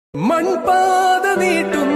മൺപാത നീട്ടും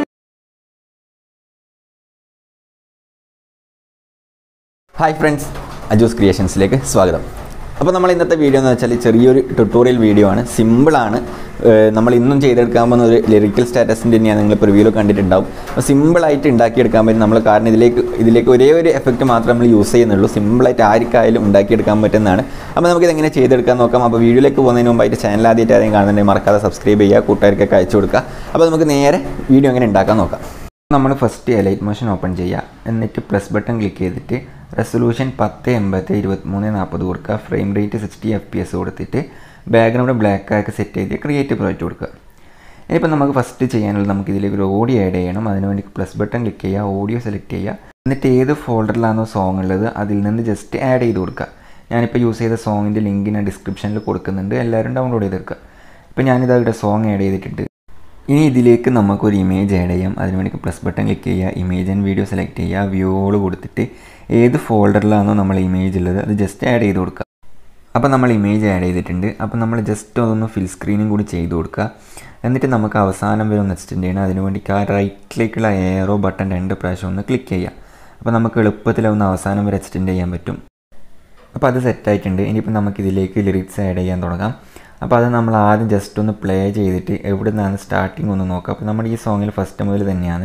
hi friends അജൂസ് ക്രിയേഷൻസിലേക്ക് സ്വാഗതം അപ്പോൾ നമ്മൾ ഇന്നത്തെ വീഡിയോ എന്ന് വെച്ചാൽ ചെറിയൊരു ട്യൂട്ടോറിയൽ വീഡിയോ ആണ് സിമ്പിളാണ് നമ്മൾ ഇന്നും ചെയ്തെടുക്കാൻ പോകുന്ന ഒരു ലിറിക്കൽ സ്റ്റാറ്റസിൻ്റെ തന്നെയാണ് നിങ്ങൾ പ്രിവ്യൂല് കണ്ടിട്ടുണ്ടാവും അപ്പോൾ സിമ്പിളായിട്ട് ഉണ്ടാക്കിയെടുക്കാൻ പറ്റും നമ്മൾ കാരണം ഇതിലേക്ക് ഇതിലേക്ക് ഒരേ ഒരു എഫക്റ്റ് മാത്രമേ നമ്മൾ യൂസ് ചെയ്യുന്നുള്ളൂ സിമ്പിളായിട്ട് ആർക്കായാലും ഉണ്ടാക്കിയെടുക്കാൻ പറ്റുന്നതാണ് അപ്പോൾ നമുക്കിത് എങ്ങനെ ചെയ്തെടുക്കാൻ നോക്കാം അപ്പോൾ വീഡിയോയിലേക്ക് പോകുന്നതിന് മുമ്പായിട്ട് ചാനൽ ആദ്യമായിട്ട് ആരെയും കാണുന്നുണ്ടെങ്കിൽ മറക്കാതെ സബ്സ്ക്രൈബ് ചെയ്യുക കൂട്ടുകാർക്കൊക്കെ അയച്ചു കൊടുക്കുക അപ്പോൾ നമുക്ക് നേരെ വീഡിയോ എങ്ങനെ ഉണ്ടാക്കാൻ നോക്കാം നമ്മൾ ഫസ്റ്റ് എലൈറ്റ് മോഷൻ ഓപ്പൺ ചെയ്യുക എന്നിട്ട് പ്ലസ് ബട്ടൺ ക്ലിക്ക് ചെയ്തിട്ട് റെസൊല്യൂഷൻ പത്ത് എൺപത്തി ഇരുപത്തിമൂന്ന് നാൽപ്പത് കൊടുക്കുക frame rate sixty F P S കൊടുത്തിട്ട് ബാക്ക്ഗ്രൗണ്ട് ബ്ലാക്ക് ആക്കി സെറ്റ് ചെയ്ത് ക്രിയേറ്റ് പ്രോജക്റ്റ് കൊടുക്കുക ഇനിയിപ്പോൾ നമുക്ക് ഫസ്റ്റ് ചെയ്യാനുള്ളത് നമുക്ക് ഇതിലേക്ക് ഒരു ഓഡിയോ ആഡ് ചെയ്യണം അതിനുവേണ്ടി പ്ലസ് ബട്ടൺ ക്ലിക്ക് ചെയ്യുക ഓഡിയോ സെലക്ട് ചെയ്യുക എന്നിട്ട് ഏത് ഫോൾഡറിലാണോ സോങ് ഉള്ളത് അതിൽ നിന്ന് ജസ്റ്റ് ആഡ് ചെയ്ത് കൊടുക്കുക ഞാനിപ്പോൾ യൂസ് ചെയ്ത സോങ്ങിൻ്റെ ലിങ്ക് ഞാൻ ഡിസ്ക്രിപ്ഷനിൽ കൊടുക്കുന്നുണ്ട് എല്ലാവരും ഡൗൺലോഡ് ചെയ്തെടുക്കുക ഇപ്പോൾ ഞാനിത് ഇവിടെ സോങ് ആഡ് ചെയ്തിട്ടുണ്ട് ഇനി ഇതിലേക്ക് നമുക്കൊരു ഇമേജ് ആഡ് ചെയ്യാം അതിനുവേണ്ടി പ്ലസ് ബട്ടൺ ക്ലിക്ക് ചെയ്യുക ഇമേജ് ആൻഡ് വീഡിയോ സെലക്ട് ചെയ്യുക വ്യൂകൾ കൊടുത്തിട്ട് ഏത് ഫോൾഡറിലാണോ നമ്മൾ ഇമേജ് ഉള്ളത് അത് ജസ്റ്റ് ആഡ് ചെയ്ത് കൊടുക്കുക അപ്പോൾ നമ്മൾ ഇമേജ് ആഡ് ചെയ്തിട്ടുണ്ട് അപ്പോൾ നമ്മൾ ജസ്റ്റ് അതൊന്ന് ഫിൽ സ്ക്രീനും കൂടി ചെയ്ത് കൊടുക്കുക എന്നിട്ട് നമുക്ക് അവസാനം വരെ ഒന്ന് എക്സ്റ്റെൻഡ് ചെയ്യണം അതിനുവേണ്ടി ആ റൈറ്റിലേക്കുള്ള എയറോ ബട്ടൺ രണ്ട് പ്രാവശ്യം ഒന്ന് ക്ലിക്ക് ചെയ്യുക അപ്പോൾ നമുക്ക് എളുപ്പത്തിൽ ഒന്ന് അവസാനം വരെ എക്സ്റ്റെൻഡ് ചെയ്യാൻ പറ്റും അപ്പോൾ അത് സെറ്റായിട്ടുണ്ട് ഇനിയിപ്പോൾ നമുക്ക് ഇതിലേക്ക് ലിറിക്സ് ആഡ് ചെയ്യാൻ തുടങ്ങാം അപ്പോൾ അത് നമ്മൾ ആദ്യം ജസ്റ്റ് ഒന്ന് പ്ലേ ചെയ്തിട്ട് എവിടെ നിന്നാണ് സ്റ്റാർട്ടിങ് ഒന്ന് നോക്കുക അപ്പോൾ നമ്മുടെ ഈ സോങ്ങിൽ ഫസ്റ്റ് മുതൽ തന്നെയാണ്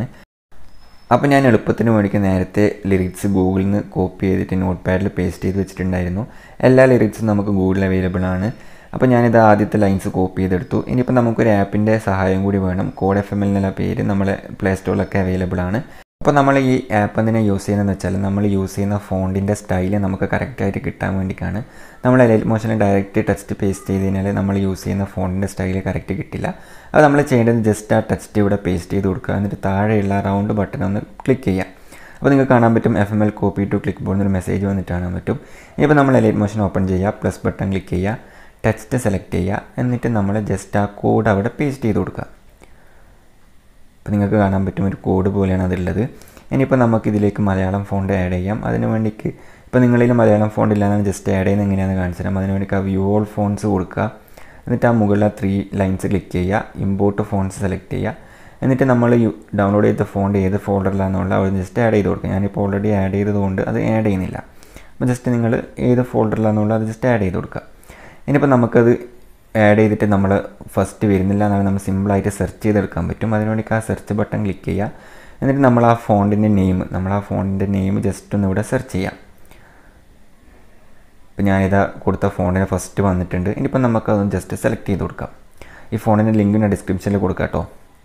അപ്പോൾ ഞാൻ എളുപ്പത്തിന് വേണ്ടിക്ക് നേരത്തെ ലിറിക്സ് ഗൂഗിളിൽ നിന്ന് കോപ്പി ചെയ്തിട്ട് നോട്ട് പാഡിൽ പേസ്റ്റ് ചെയ്ത് വെച്ചിട്ടുണ്ടായിരുന്നു എല്ലാ ലിറിക്സും നമുക്ക് ഗൂഗിളിൽ അവൈലബിൾ ആണ് അപ്പോൾ ഞാനിത് ആദ്യത്തെ ലൈൻസ് കോപ്പി ചെയ്തെടുത്തു ഇനിയിപ്പോൾ നമുക്കൊരു ആപ്പിൻ്റെ സഹായം കൂടി വേണം കോഡ് എഫ് എം എൽ എന്നുള്ള പേര് നമ്മളെ പ്ലേ സ്റ്റോറിലൊക്കെ അവൈലബിൾ ആണ് അപ്പോൾ നമ്മൾ ഈ ആപ്പ് എന്തിനാണ് യൂസ് ചെയ്യുന്നതെന്ന് വെച്ചാൽ നമ്മൾ യൂസ് ചെയ്യുന്ന ഫോണ്ടിൻ്റെ സ്റ്റൈല് നമുക്ക് കറക്റ്റായിട്ട് കിട്ടാൻ വേണ്ടിയിട്ടാണ് നമ്മൾ ലൈറ്റ് മോഷനിൽ ഡയറക്റ്റ് ടെക്സ്റ്റ് പേസ്റ്റ് ചെയ്ത് കഴിഞ്ഞാൽ നമ്മൾ യൂസ് ചെയ്യുന്ന ഫോണ്ടിൻ്റെ സ്റ്റൈല് കറക്റ്റ് കിട്ടില്ല അത് നമ്മൾ ചെയ്യേണ്ടത് ജസ്റ്റ് ആ ടെക്സ്റ്റ് ഇവിടെ പേസ്റ്റ് ചെയ്ത് കൊടുക്കുക എന്നിട്ട് താഴെയുള്ള റൗണ്ട് ബട്ടൺ ഒന്ന് ക്ലിക്ക് ചെയ്യുക അപ്പോൾ നിങ്ങൾക്ക് കാണാൻ പറ്റും F M L copy to clipboard എന്നൊരു മെസ്സേജ് വന്നിട്ട് കാണാൻ പറ്റും ഇപ്പോൾ നമ്മൾ ലൈറ്റ് മോഷൻ ഓപ്പൺ ചെയ്യുക പ്ലസ് ബട്ടൺ ക്ലിക്ക് ചെയ്യുക ടെക്സ്റ്റ് സെലക്ട് ചെയ്യുക എന്നിട്ട് നമ്മൾ ജസ്റ്റ് ആ കോഡ് അവിടെ പേസ്റ്റ് ചെയ്ത് കൊടുക്കുക അപ്പോൾ നിങ്ങൾക്ക് കാണാൻ പറ്റും ഒരു കോഡ് പോലെയാണ് അതുള്ളത് ഇനിയിപ്പോൾ നമുക്ക് ഇതിലേക്ക് മലയാളം ഫോണ്ട് ആഡ് ചെയ്യാം അതിന് വേണ്ടിക്ക് ഇപ്പോൾ നിങ്ങളിൽ മലയാളം ഫോണ്ട് ഇല്ലാന്നാണ് ജസ്റ്റ് ആഡ് ചെയ്യുന്നത് എങ്ങനെയാണെന്ന് കാണിച്ചു തരാം അതിന് വേണ്ടി ആ വ്യൂ ഓൾ ഫോൺസ് കൊടുക്കുക എന്നിട്ട് ആ മുകളിലെ ത്രീ ലൈൻസ് ക്ലിക്ക് ചെയ്യുക ഇമ്പോർട്ട് ഫോൺസ് സെലക്ട് ചെയ്യുക എന്നിട്ട് നമ്മൾ ഡൗൺലോഡ് ചെയ്ത ഫോണ്ട് ഏത് ഫോൾഡറിലാണെന്നുള്ള അവിടെ ജസ്റ്റ് ആഡ് ചെയ്ത് കൊടുക്കുക ഞാനിപ്പോൾ ഓൾറെഡി ആഡ് ചെയ്തതുകൊണ്ട് അത് ആഡ് ചെയ്യുന്നില്ല അപ്പോൾ ജസ്റ്റ് നിങ്ങൾ ഏത് ഫോൾഡറിലാണെന്നുള്ള അത് ജസ്റ്റ് ആഡ് ചെയ്ത് കൊടുക്കുക ഇനിയിപ്പോൾ നമുക്കത് ആഡ് ചെയ്തിട്ട് നമ്മൾ ഫസ്റ്റ് വരുന്നില്ല എന്നാണ് നമ്മൾ സിമ്പിളായിട്ട് സെർച്ച് ചെയ്തെടുക്കാൻ പറ്റും അതിനുവേണ്ടി ആ സെർച്ച് ബട്ടൺ ക്ലിക്ക് ചെയ്യുക എന്നിട്ട് നമ്മൾ ആ ഫോണ്ടിൻ്റെ നെയിം നമ്മൾ ആ ഫോണിൻ്റെ നെയിം ജസ്റ്റ് ഒന്ന് ഇവിടെ സെർച്ച് ചെയ്യാം ഇപ്പോൾ ഞാനിതാ കൊടുത്ത ഫോണിന് ഫസ്റ്റ് വന്നിട്ടുണ്ട് ഇനിയിപ്പോൾ നമുക്കതൊന്ന് ജസ്റ്റ് സെലക്ട് ചെയ്ത് കൊടുക്കാം ഈ ഫോണിൻ്റെ ലിങ്ക് ഞാൻ ഡിസ്ക്രിപ്ഷനിൽ കൊടുക്കാം കേട്ടോ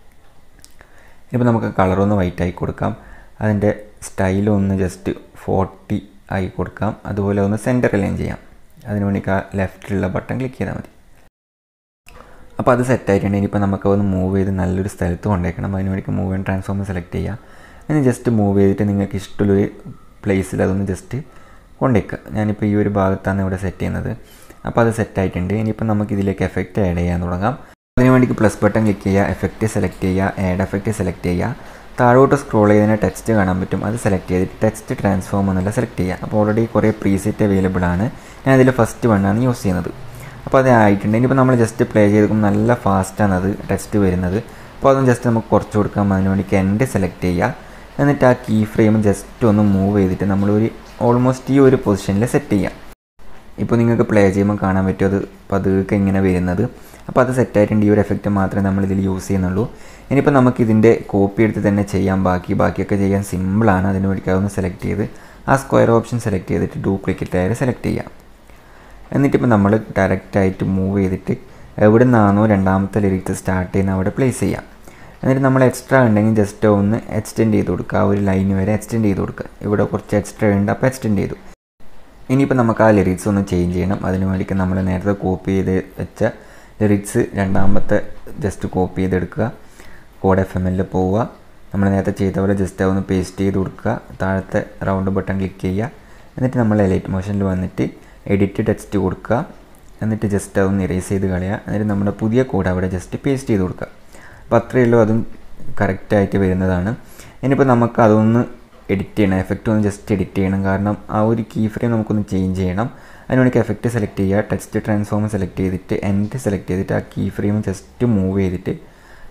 ഇപ്പോൾ നമുക്ക് കളറൊന്ന് വൈറ്റ് ആയി കൊടുക്കാം അതിൻ്റെ സ്റ്റൈലൊന്ന് ജസ്റ്റ് ഫോർട്ടി ആയി കൊടുക്കാം അതുപോലെ ഒന്ന് സെൻറ്റർ ലൈൻ ചെയ്യാം അതിന് വേണ്ടി ആ ലെഫ്റ്റിലുള്ള ബട്ടൺ ക്ലിക്ക് ചെയ്താൽ മതി അപ്പോൾ അത് സെറ്റ് ആയിട്ടുണ്ട് ഇനിയിപ്പോൾ നമുക്ക് ഒന്ന് മൂവ് ചെയ്ത് നല്ലൊരു സ്ഥലത്ത് കൊണ്ടേക്കണം അതിന് വേണ്ടി മൂവ് ആൻഡ് ട്രാൻസ്ഫോം സെലക്ട് ചെയ്യുക അതിന് ജസ്റ്റ് മൂവ് ചെയ്തിട്ട് നിങ്ങൾക്ക് ഇഷ്ടമുള്ളൊരു പ്ലേസിൽ അതൊന്ന് ജസ്റ്റ് കൊണ്ടേക്കുക ഞാനിപ്പോൾ ഈ ഒരു ഭാഗത്താണ് ഇവിടെ സെറ്റ് ചെയ്യുന്നത് അപ്പോൾ അത് സെറ്റ് ആയിട്ടുണ്ട് ഇനിയിപ്പോൾ നമുക്ക് ഇതിലേക്ക് എഫക്റ്റ് ആഡ് ചെയ്യാൻ തുടങ്ങാം അതിന് വേണ്ടി പ്ലസ് ബട്ടൺ ക്ലിക്ക് ചെയ്യുക എഫക്റ്റ് സെലക്ട് ചെയ്യുക ആഡ് എഫക്റ്റ് സെലക്ട് ചെയ്യുക താഴോട്ട് സ്ക്രോൾ ചെയ്തതിന് ടെക്സ്റ്റ് കാണാൻ പറ്റും അത് സെലക്ട് ചെയ്തിട്ട് ടെക്സ്റ്റ് ട്രാൻസ്ഫോം എന്നുള്ള സെലക്ട് ചെയ്യുക അപ്പോൾ ഓൾറെഡി കുറേ പ്രീസെറ്റ് അവൈലബിൾ ആണ് ഞാൻ ഇതിൽ ഫസ്റ്റ് വണ്ണാണ് യൂസ് ചെയ്യുന്നത് അപ്പോൾ അത് ആയിട്ടുണ്ട് ഇനിയിപ്പോൾ നമ്മൾ ജസ്റ്റ് പ്ലേ ചെയ്തെടുക്കുമ്പോൾ നല്ല ഫാസ്റ്റാണ് അത് ടെക്സ്റ്റ് വരുന്നത് അപ്പോൾ അതൊന്ന് ജസ്റ്റ് നമുക്ക് കുറച്ച് കൊടുക്കാം അതിന് വേണ്ടി എൻഡ് സെലക്ട് ചെയ്യുക എന്നിട്ട് ആ കീ ഫ്രെയിം ജസ്റ്റ് ഒന്ന് മൂവ് ചെയ്തിട്ട് നമ്മളൊരു ഓൾമോസ്റ്റ് ഈ ഒരു പൊസിഷനിൽ സെറ്റ് ചെയ്യാം ഇപ്പോൾ നിങ്ങൾക്ക് പ്ലേ ചെയ്യുമ്പോൾ കാണാൻ പറ്റും അത് പതുക്കെ ഇങ്ങനെ വരുന്നത് അപ്പോൾ അത് സെറ്റായിട്ടുണ്ട് ഈ ഒരു എഫക്റ്റ് മാത്രമേ നമ്മൾ ഇതിൽ യൂസ് ചെയ്യുന്നുള്ളൂ ഇനിയിപ്പോൾ നമുക്ക് ഇതിൻ്റെ കോപ്പി എടുത്ത് തന്നെ ചെയ്യാം ബാക്കി ബാക്കിയൊക്കെ ചെയ്യാൻ സിമ്പിളാണ് അതിന് വേണ്ടി അതൊന്ന് സെലക്ട് ചെയ്ത് ആ സ്ക്വയർ ഓപ്ഷൻ സെലക്ട് ചെയ്തിട്ട് ഡ്യൂപ്ലിക്കേറ്റ് ആയിട്ട് സെലക്ട് ചെയ്യാം എന്നിട്ടിപ്പോൾ നമ്മൾ ഡയറക്റ്റായിട്ട് മൂവ് ചെയ്തിട്ട് എവിടെ നിന്നാണോ രണ്ടാമത്തെ ലിറിക്സ് സ്റ്റാർട്ട് ചെയ്യുന്ന അവിടെ പ്ലേസ് ചെയ്യാം എന്നിട്ട് നമ്മൾ എക്സ്ട്രാ ഉണ്ടെങ്കിൽ ജസ്റ്റ് ഒന്ന് എക്സ്റ്റെൻഡ് ചെയ്ത് കൊടുക്കുക ആ ഒരു ലൈൻ വരെ എക്സ്റ്റെൻഡ് ചെയ്ത് കൊടുക്കുക ഇവിടെ കുറച്ച് എക്സ്ട്രാ ഉണ്ട് അപ്പോൾ എക്സ്റ്റെൻഡ് ചെയ്തു ഇനിയിപ്പോൾ നമുക്ക് ആ ലിറിക്സ് ഒന്ന് ചേഞ്ച് ചെയ്യണം അതിന് വേണ്ടിയിട്ട് നമ്മൾ നേരത്തെ കോപ്പി ചെയ്ത് വെച്ച ലിറിക്സ് രണ്ടാമത്തെ ജസ്റ്റ് കോപ്പി ചെയ്തെടുക്കുക കോഡ് എഫ് എം എല്ലിൽ പോവുക നമ്മൾ നേരത്തെ ചെയ്ത പോലെ ജസ്റ്റ് ഒന്ന് പേസ്റ്റ് ചെയ്ത് കൊടുക്കുക താഴത്തെ റൗണ്ട് ബട്ടൺ ക്ലിക്ക് ചെയ്യുക എന്നിട്ട് നമ്മൾ ലൈറ്റ് മോഷനിൽ വന്നിട്ട് എഡിറ്റ് ടെക്സ്റ്റ് കൊടുക്കുക എന്നിട്ട് ജസ്റ്റ് അതൊന്ന് ഇറേസ് ചെയ്ത് കളയുക എന്നിട്ട് നമ്മുടെ പുതിയ കോഡ് അവിടെ ജസ്റ്റ് പേസ്റ്റ് ചെയ്ത് കൊടുക്കുക അപ്പോൾ അത്രയേ ഉള്ളൂ അതും കറക്റ്റായിട്ട് വരുന്നതാണ് ഇനിയിപ്പോൾ നമുക്ക് അതൊന്ന് എഡിറ്റ് ചെയ്യണം എഫക്റ്റ് ഒന്ന് ജസ്റ്റ് എഡിറ്റ് ചെയ്യണം കാരണം ആ ഒരു കീ ഫ്രെയിം നമുക്കൊന്ന് ചേഞ്ച് ചെയ്യണം അതിനുവേണ്ടി എഫക്റ്റ് സെലക്ട് ചെയ്യുക ടെക്സ്റ്റ് ട്രാൻസ്ഫോം സെലക്ട് ചെയ്തിട്ട് എൻഡ് സെലക്ട് ചെയ്തിട്ട് ആ കീ ഫ്രെയിം ജസ്റ്റ് മൂവ് ചെയ്തിട്ട്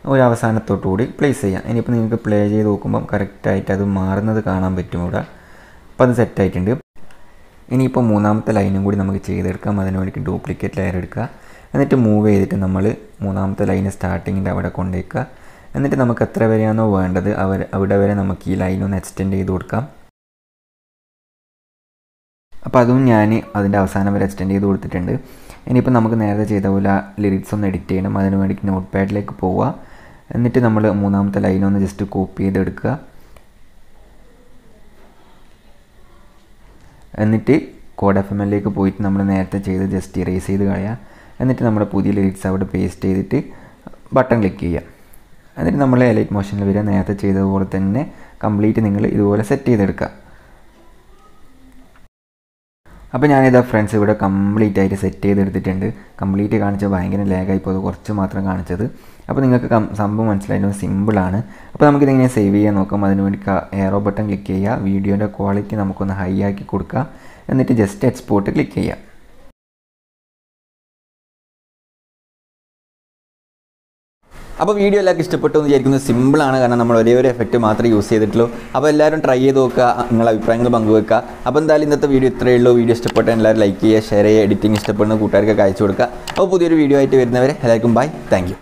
ഒരു അവസാനത്തോട്ടു കൂടി പ്ലേസ് ചെയ്യാം ഇനിയിപ്പോൾ നിങ്ങൾക്ക് പ്ലേ ചെയ്ത് നോക്കുമ്പം കറക്റ്റായിട്ട് അത് മാറുന്നത് കാണാൻ പറ്റും ഇവിടെ അപ്പോൾ അത് സെറ്റായിട്ടുണ്ട് ഇനിയിപ്പോൾ മൂന്നാമത്തെ ലൈനും കൂടി നമുക്ക് ചെയ്തെടുക്കാം അതിന് വേണ്ടി ഡ്യൂപ്ലിക്കേറ്റ് ലെയർ എടുക്കുക എന്നിട്ട് മൂവ് ചെയ്തിട്ട് നമ്മൾ മൂന്നാമത്തെ ലൈന് സ്റ്റാർട്ടിങ്ങിൻ്റെ അവിടെ കൊണ്ടുവയ്ക്കുക എന്നിട്ട് നമുക്ക് എത്ര വരെയാണോ വേണ്ടത് അവർ അവിടെ വരെ നമുക്ക് ഈ ലൈൻ ഒന്ന് എക്സ്റ്റെൻഡ് ചെയ്ത് കൊടുക്കാം അപ്പോൾ അതും ഞാൻ അതിൻ്റെ അവസാനം വരെ എക്സ്റ്റെൻഡ് ചെയ്ത് കൊടുത്തിട്ടുണ്ട് ഇനിയിപ്പോൾ നമുക്ക് നേരത്തെ ചെയ്ത പോലെ ലിറിക്സ് ഒന്ന് എഡിറ്റ് ചെയ്യണം അതിന് വേണ്ടി നോട്ട് പാഡിലേക്ക് പോവുക എന്നിട്ട് നമ്മൾ മൂന്നാമത്തെ ലൈൻ ഒന്ന് ജസ്റ്റ് കോപ്പി ചെയ്തെടുക്കുക എന്നിട്ട് കോഡ് എഫ് എം എല്ലിലേക്ക് പോയിട്ട് നമ്മൾ നേരത്തെ ചെയ്ത് ജസ്റ്റ് ഇറേസ് ചെയ്ത് കളയുക എന്നിട്ട് നമ്മുടെ പുതിയ ലിറിക്സ് അവിടെ പേസ്റ്റ് ചെയ്തിട്ട് ബട്ടൺ ക്ലിക്ക് ചെയ്യുക എന്നിട്ട് നമ്മൾ എലൈറ്റ് മോഷനിൽ വരിക നേരത്തെ ചെയ്തതുപോലെ തന്നെ കംപ്ലീറ്റ് നിങ്ങൾ ഇതുപോലെ സെറ്റ് ചെയ്തെടുക്കുക അപ്പോൾ ഞാനിതാ ഫ്രണ്ട്സ് ഇവിടെ കംപ്ലീറ്റ് ആയിട്ട് സെറ്റ് ചെയ്തെടുത്തിട്ടുണ്ട് കംപ്ലീറ്റ് കാണിച്ചത് ഭയങ്കര ലാഗായി പോയത് കുറച്ച് മാത്രം കാണിച്ചത് അപ്പോൾ നിങ്ങൾക്ക് കം സംഭവം മനസ്സിലായിരുന്നു സിമ്പിളാണ് അപ്പോൾ നമുക്കിതിങ്ങനെ സേവ് ചെയ്യാൻ നോക്കാം അതിനുവേണ്ടി എയറോ ബട്ടൺ ക്ലിക്ക് ചെയ്യുക വീഡിയോൻ്റെ ക്വാളിറ്റി നമുക്കൊന്ന് ഹൈ ആക്കി കൊടുക്കുക എന്നിട്ട് ജസ്റ്റ് എക്സ്പോർട്ട് ക്ലിക്ക് ചെയ്യുക അപ്പോൾ വീഡിയോ എല്ലാവർക്കും ഇഷ്ടപ്പെട്ടു എന്ന് വിചാരിക്കുന്നത് സിമ്പിളാണ് കാരണം നമ്മൾ ഒരേ ഒരു എഫക്റ്റ് മാത്രമേ യൂസ് ചെയ്തിട്ടുള്ളൂ അപ്പോൾ എല്ലാവരും ട്രൈ ചെയ്ത് നോക്കുക നിങ്ങളുടെ അഭിപ്രായങ്ങൾ പങ്കുവെക്കുക അപ്പോൾ എന്തായാലും ഇന്നത്തെ വീഡിയോ ഇത്രയേ ഉള്ളൂ വീഡിയോ ഇഷ്ടപ്പെട്ട എല്ലാവരും ലൈക്ക് ചെയ്യുക ഷെയർ ചെയ്യുക എഡിറ്റിംഗ് ഇഷ്ടപ്പെടുന്ന കൂട്ടുകാർക്കൊക്കെ അയച്ചു കൊടുക്കുക അപ്പോൾ പുതിയൊരു വീഡിയോ ആയിട്ട് വരുന്നവരെ എല്ലാവർക്കും ബൈ താങ്ക്